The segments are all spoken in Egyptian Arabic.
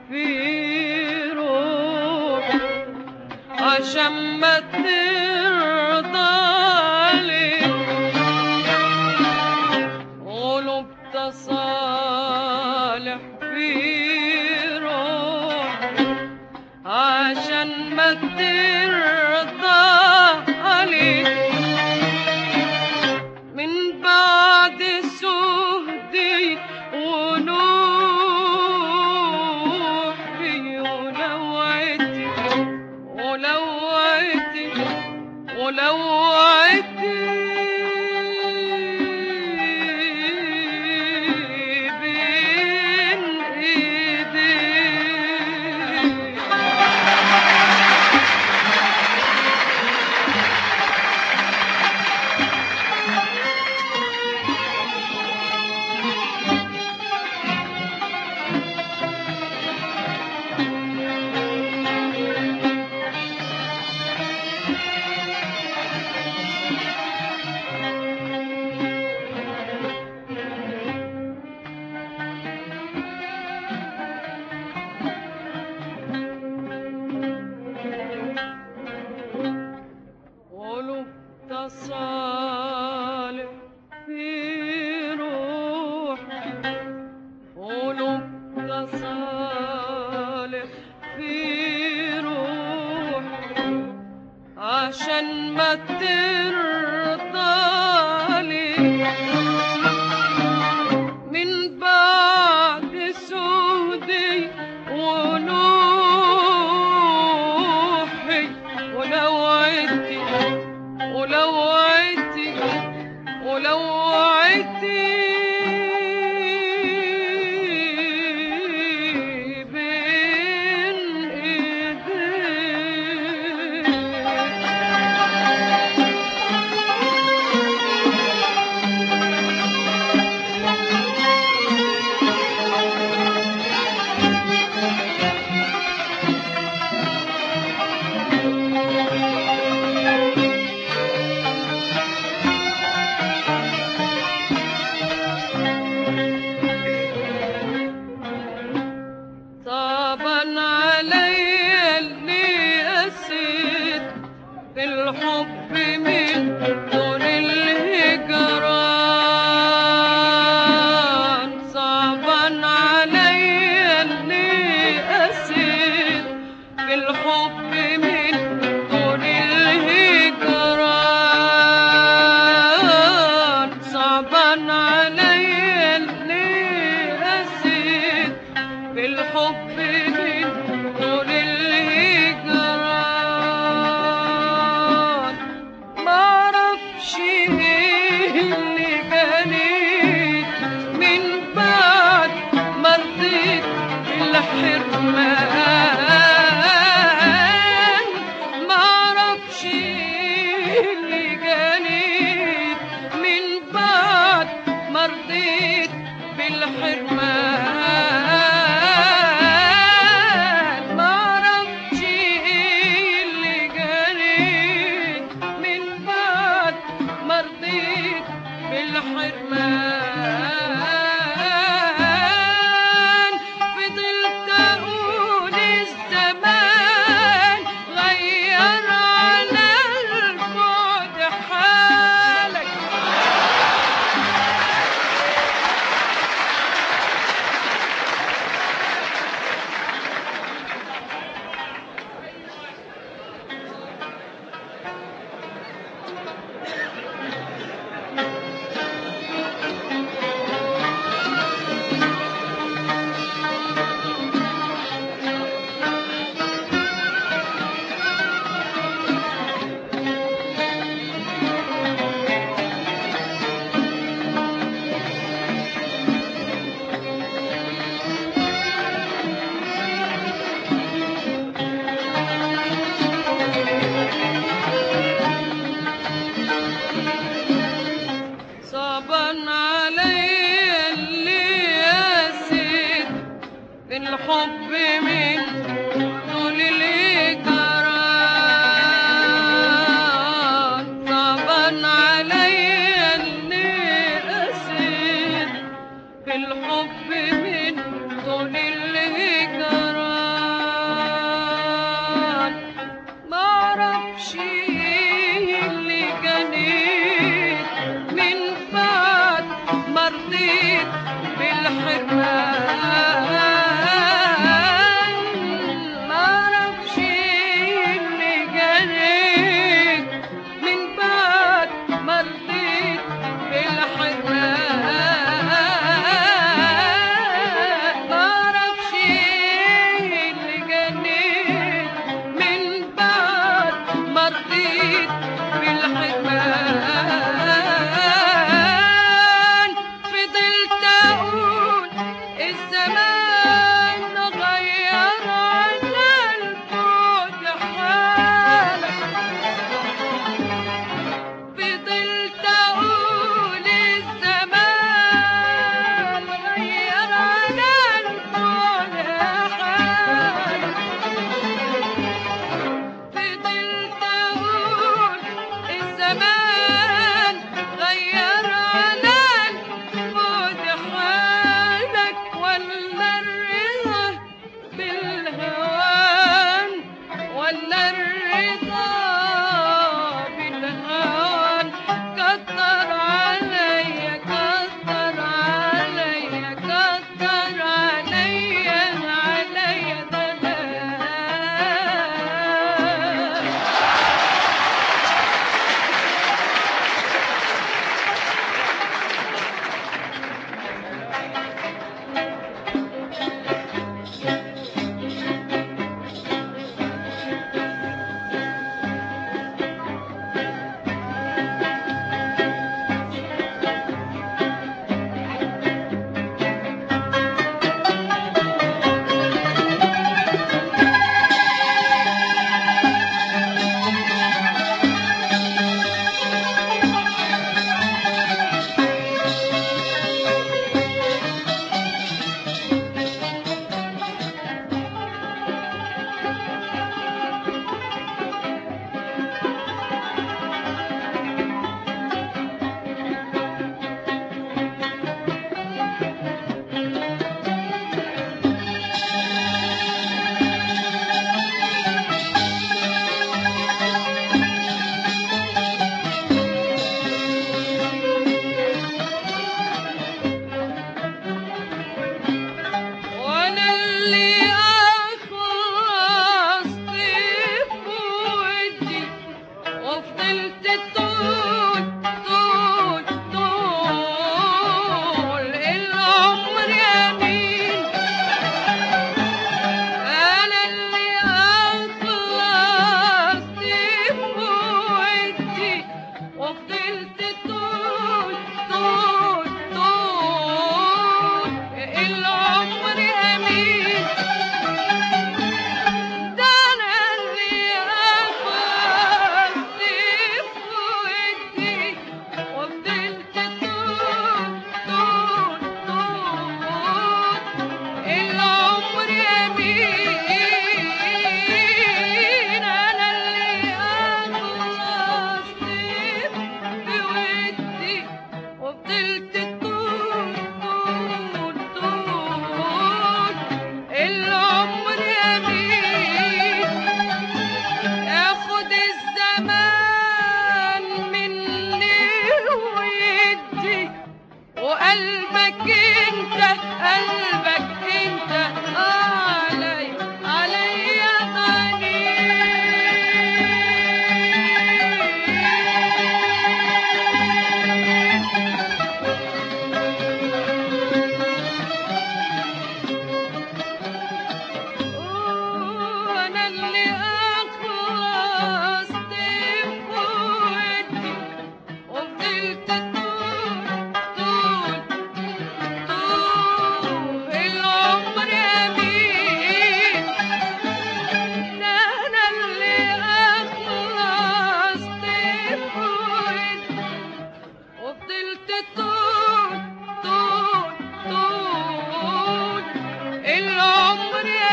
في روحي عشان ما ترضى قلوب تصالح في روحي عشان ما ترضى عليك من بعد سهدي ونوحي ولوعتي ولوعتي ولوعتي بين ايديك قلوب تصالح في روحي قلوب تصالح في روحي عشان ما ترضى لي من بعد سودي ونوحي ولوعتي ولوعتي ولوعتي بين ايديك صعبا علي اللي قسيت في الحب من دون الهجران صعبا علي اللي قسيت في الحب من دون الهجران صعبا علي اللي قسيت في الحب من دون الهجران معرفش ايه اللي جانيت من بعد ما رضيت بالحرمان معرفش ايه اللي جانيت من بعد ما رضيت بالحرمان معرفش ايه اللي جانيت من بعد ما رضيت بالحرمان فضلت اقول الزمان غير على البعد حالك صعبا علي اللي قاسيت في الحب من طول الهجران صعبا علي اللي قاسيت في الحب من طول الهجران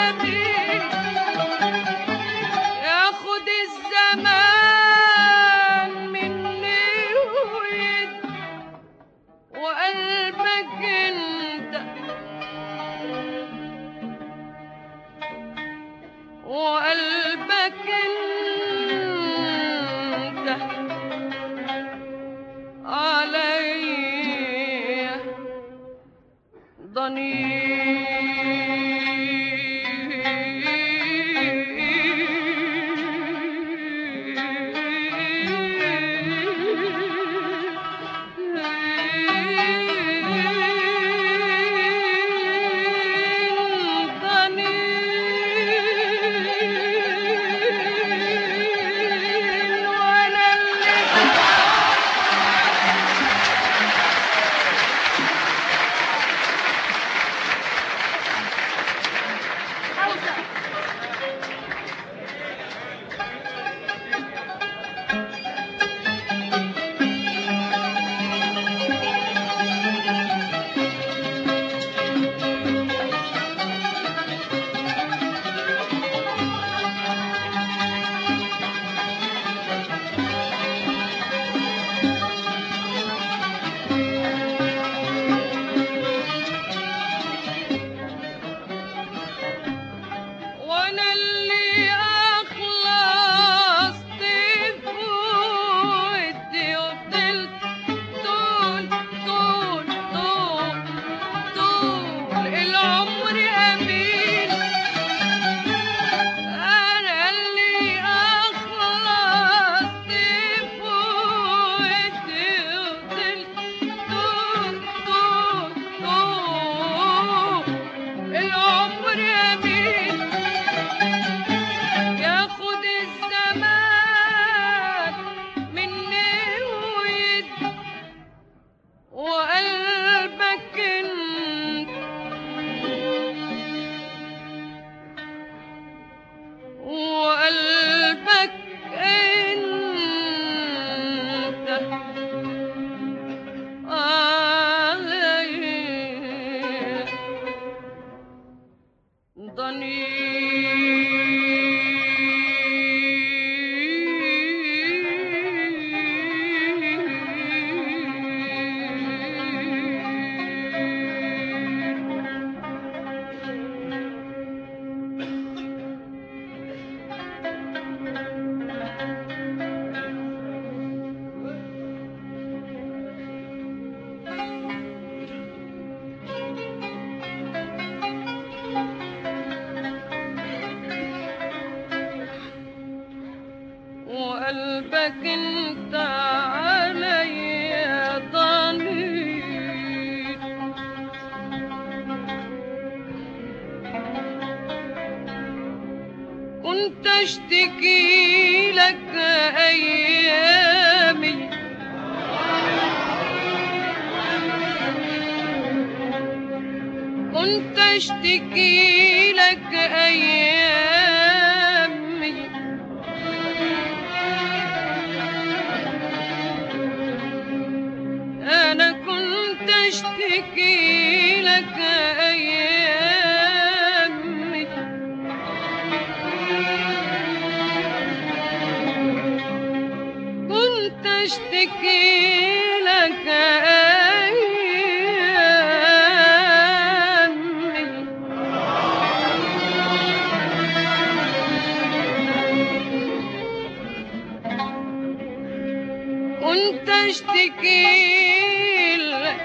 أمين ياخد الزمان مني ويد وقلبك انت وقلبك انت علي وانا اللي اخلصت فودي وفضلت طول طول طول طول العمر امين انا اللي اخلصت فودي وفضلت طول طول طول العمر امين ياخد الزمان مني ويد وقلبك انت وقلبك انت علي ضنين وقلبك انت علي ضنين كنت اشتكي لك ايامي كنت اشتكي لك ايامي انا كنت اشتكي لك ايامي كنت اشتكي لك ايامي كنت اشتكي لك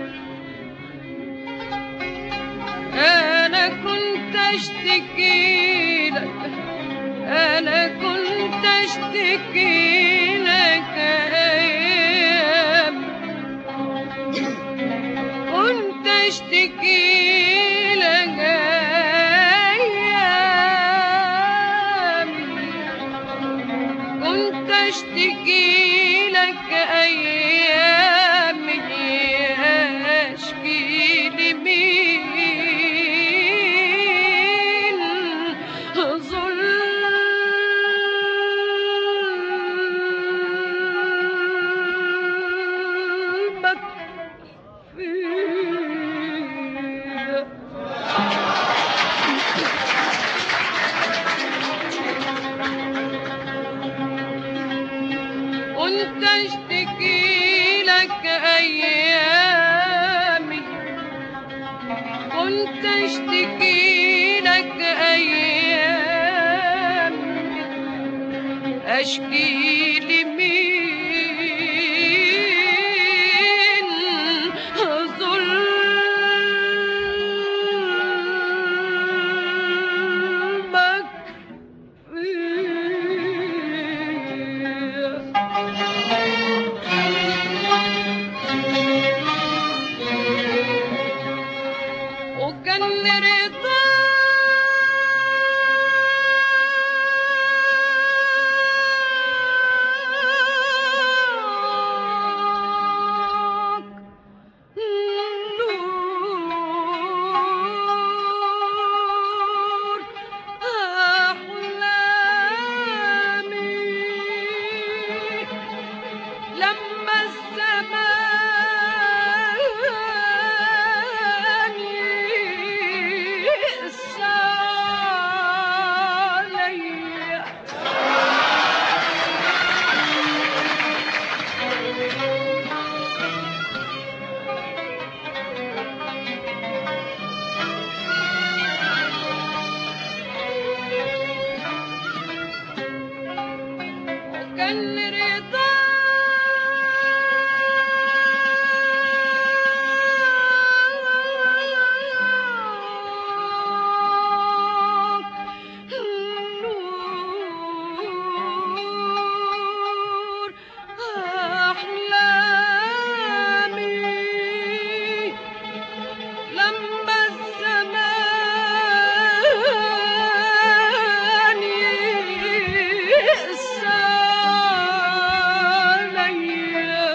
انا كنت اشتكي لك انا كنت اشتكي لك ايام كنت اشتكي لك ايام كنت اشتكي لك ايامي اشكي لمين اشكي لمين ظلمك فيا وكان رضاك نور أحلامي لما الزمان يقسى عليا وكان رضاك نور أحلامي لما الزمان يقسى عليا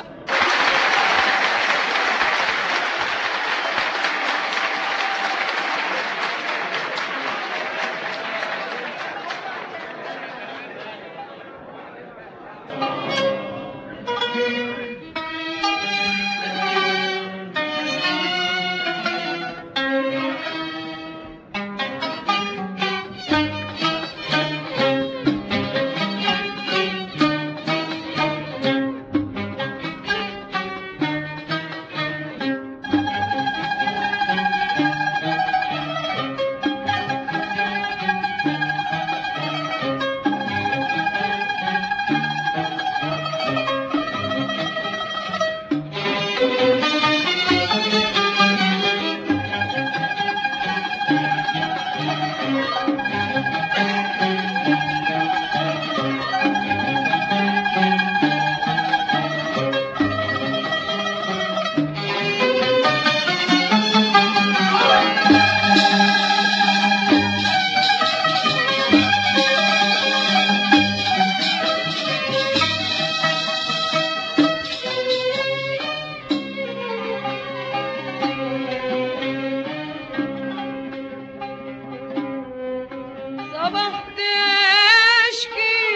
صبحت اشكي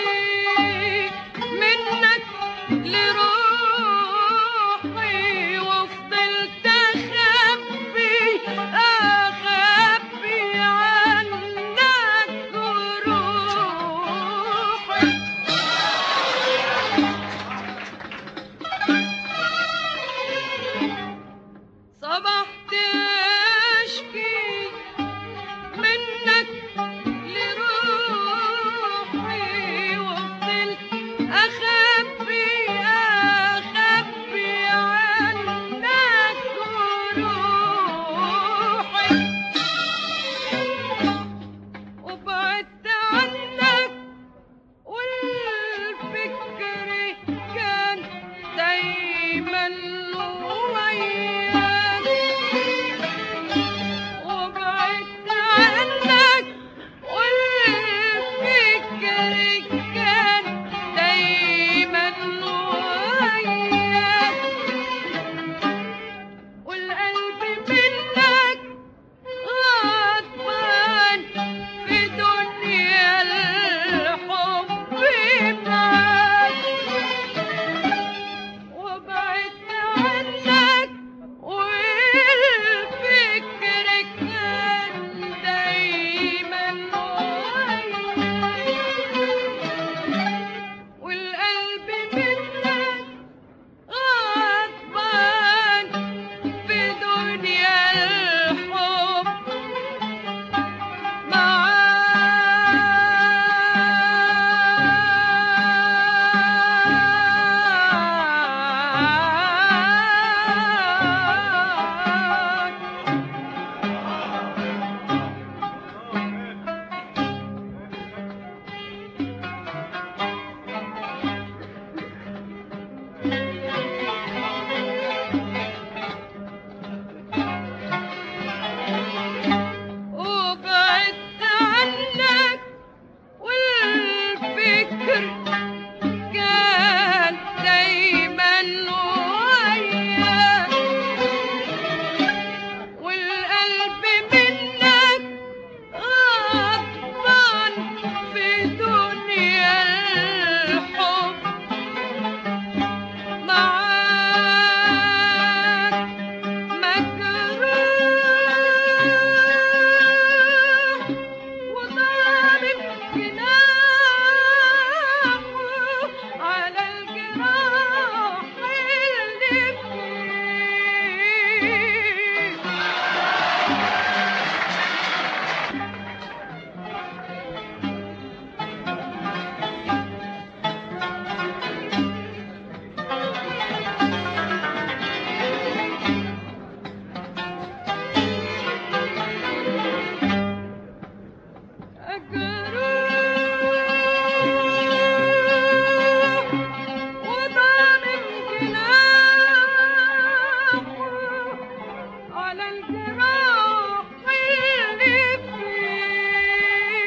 منك لروحي وفضلت اخبي اخبي عنك روحي صبحت اشكي منك لروحي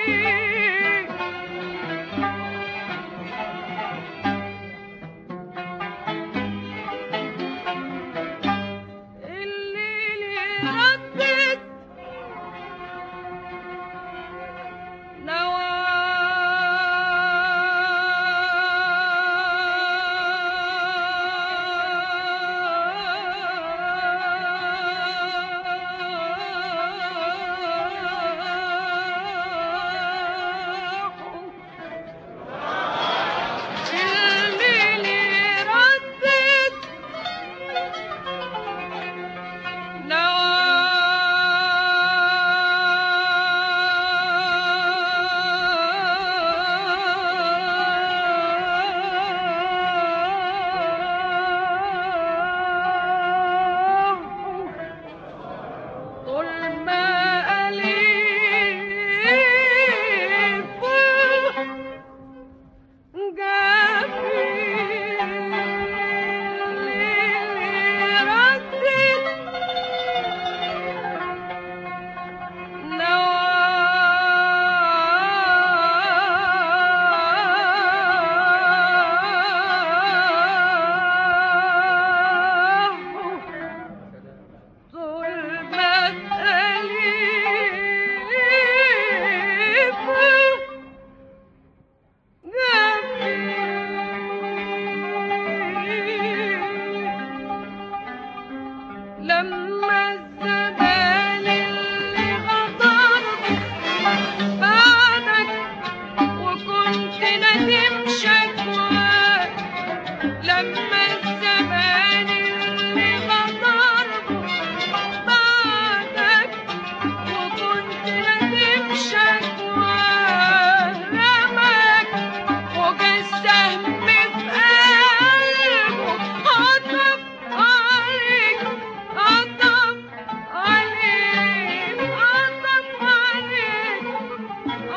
الليل ردت الليل ردت طول ما أليف لما الزمان اللي غدر بعدك وكنت ندم شكواك لما الزمان اللي غدر بعدك وكنت ندم شكواك رماك فوق السهم في قلبه عطف عليك عطف عليك عطف عليك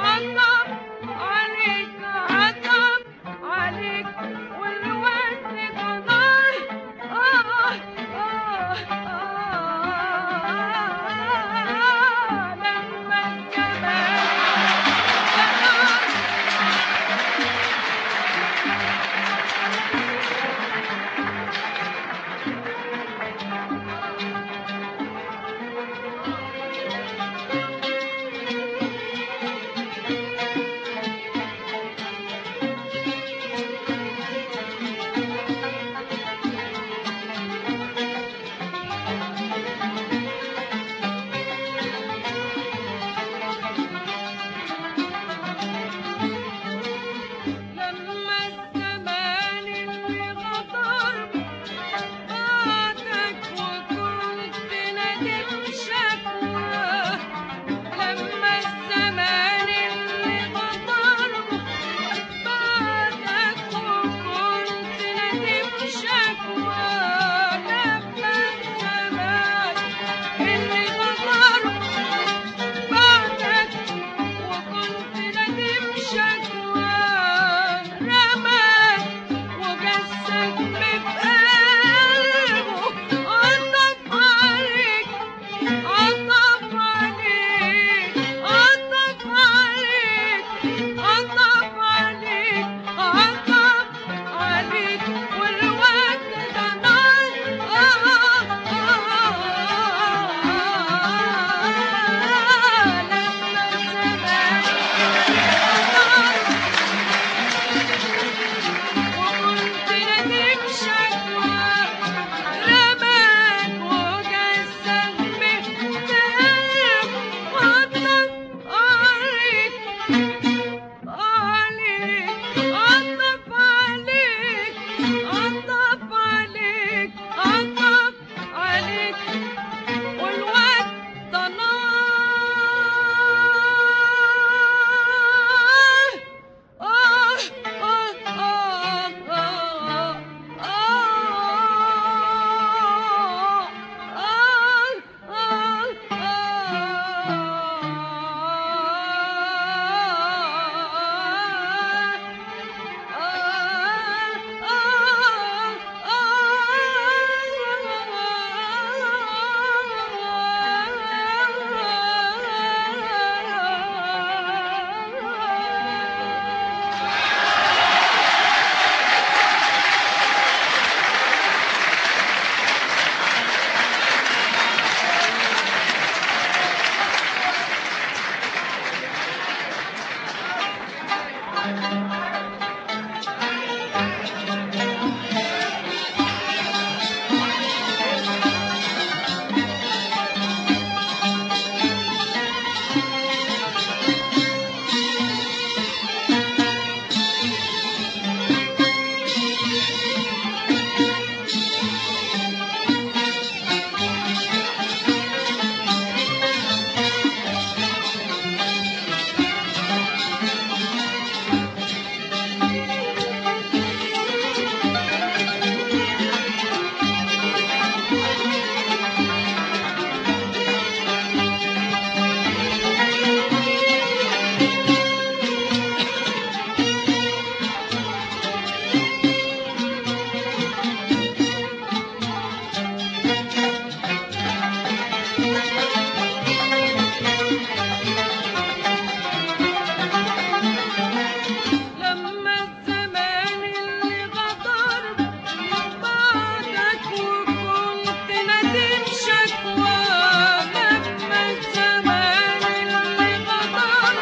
لما الزمان اللي غدر بعدك وكنت ندم شكوى لما الزمان اللي غدر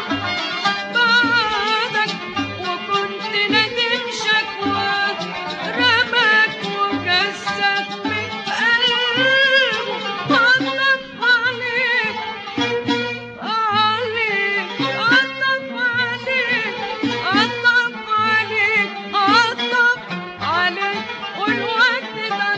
بعدك وكنت ندم شكوى رماك وكسك من قلبه عطف عليك عليك عطف عليك عطف عليك عطف عليك والوقت ده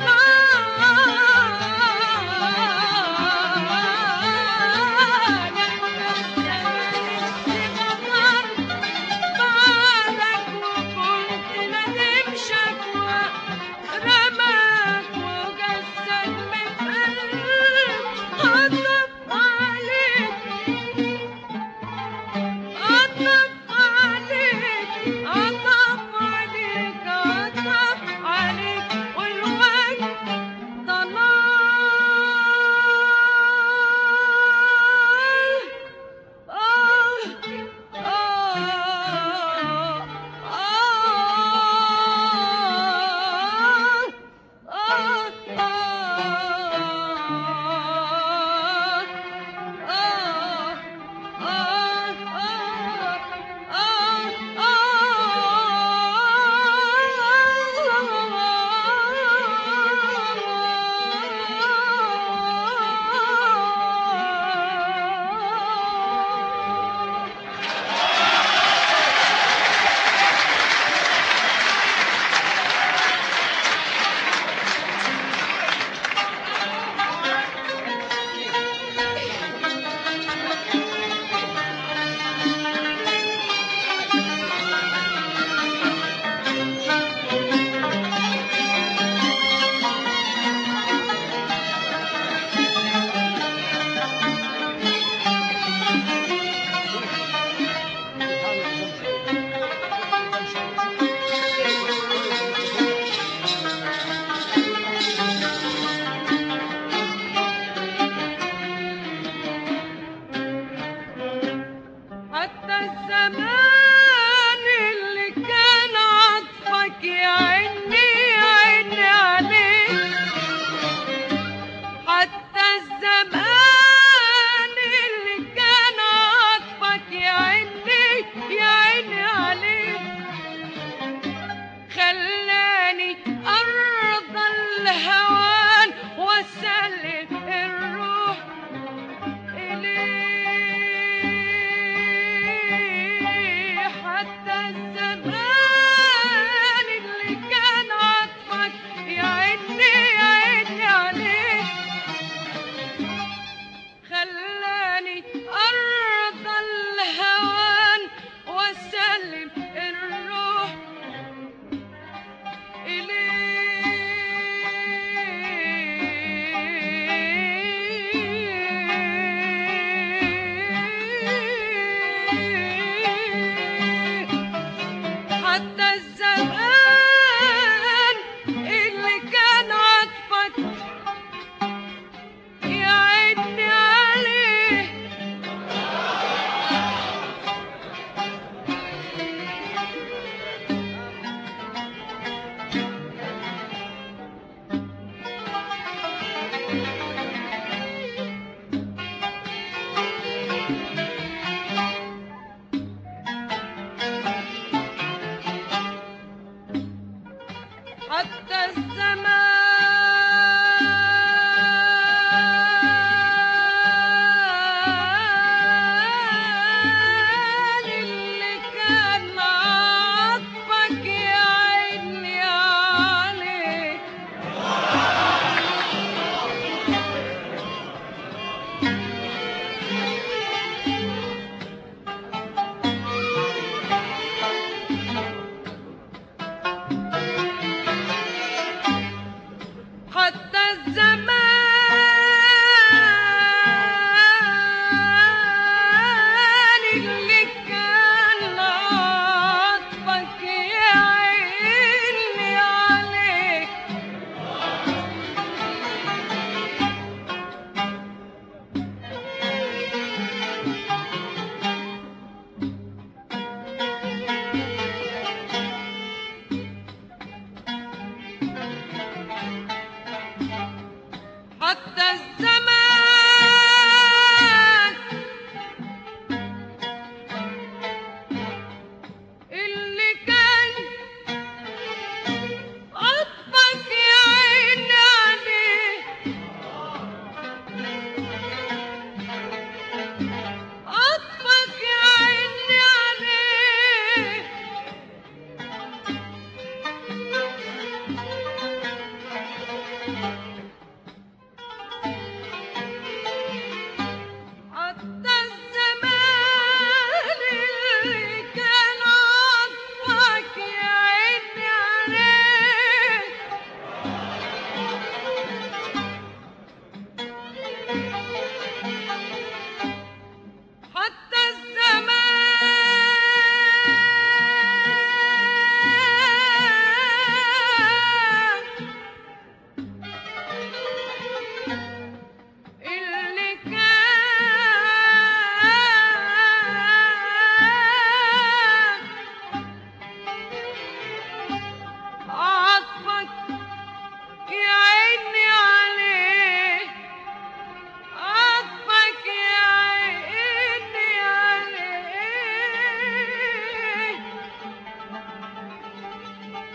بعدك وكنت ندم شكوى رماك وجسد من قلب عطف عليك عطف عليك عطف عليك عطف عليك والوقت طلال آه آه آه آه آه حتى الزمان اللي كان عطفك يا عيني يا عيني عليه حتى الزمان اللي كان عطفك يا عيني يا عيني عليه خلاني أرضى الهوان وأسلم الروح إليه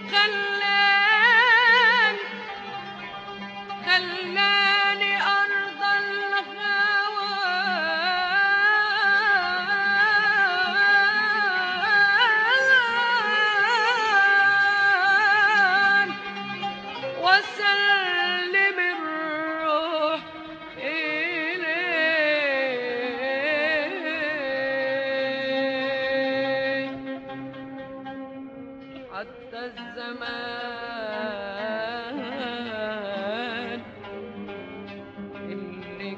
خلاني خلاني أرضى الهوان وسلم الروح إليه حتى الزمان اللي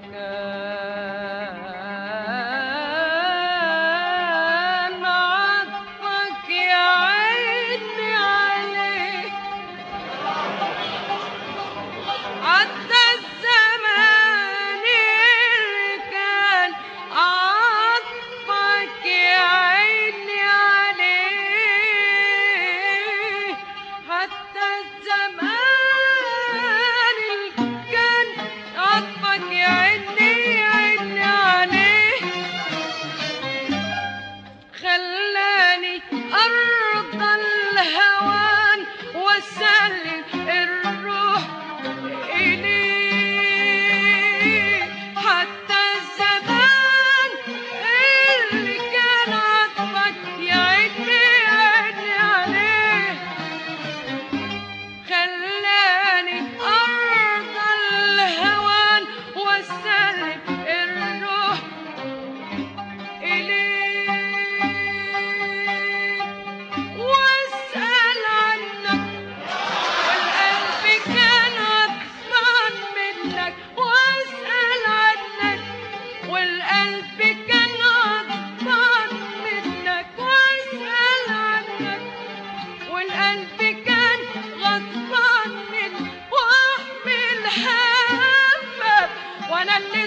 كان عطفك يا عيني عليه عدى الزمان اللي كان عطفك يا عيني عليه حتى الزمان اللي كان عطفك يا عيني عيني عليه خلاني أرضى الهوان وسلم الروح إليه حتى الزمان اللي كان عطفك يا عيني عيني عليه خلاني أرضى الهوان وسلم الروح إليك واسأل عنك والقلب كان غضبان منك واسأل عنك والقلب كان غضبان منك واسأل عنك والقلب كان غضبان منك واحمل همك وانا اللي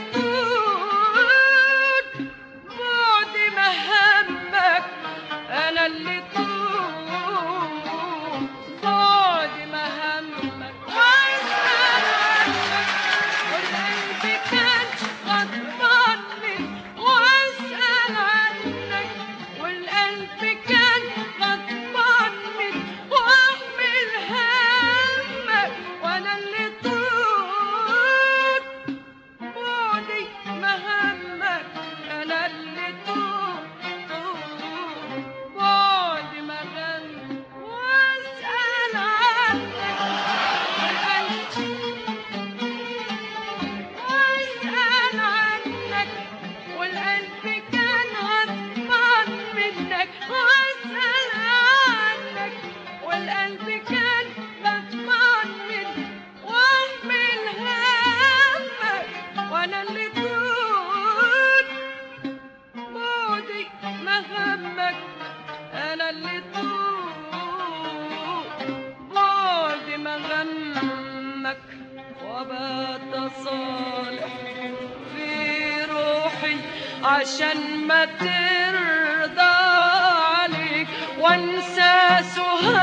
طول بعد مهمك انا اللي طول بعد مهمك واسال عنك والقلب كان غضبان منك واسال عنك والقلب كان غضبان منك واحمل همك وانا اللي طول بعدي مهمك انا اللي طول طول بعد مهمك واسال عنك واسال عنك والقلب كان غضبان منك واسال عنك والقلب كان غضبان منك واحمل همك وانا اللي طول بعدي مهمك انا اللي طول بعد مغمك وبات صالح في روحي عشان ما ترضى عليك وانسى سهى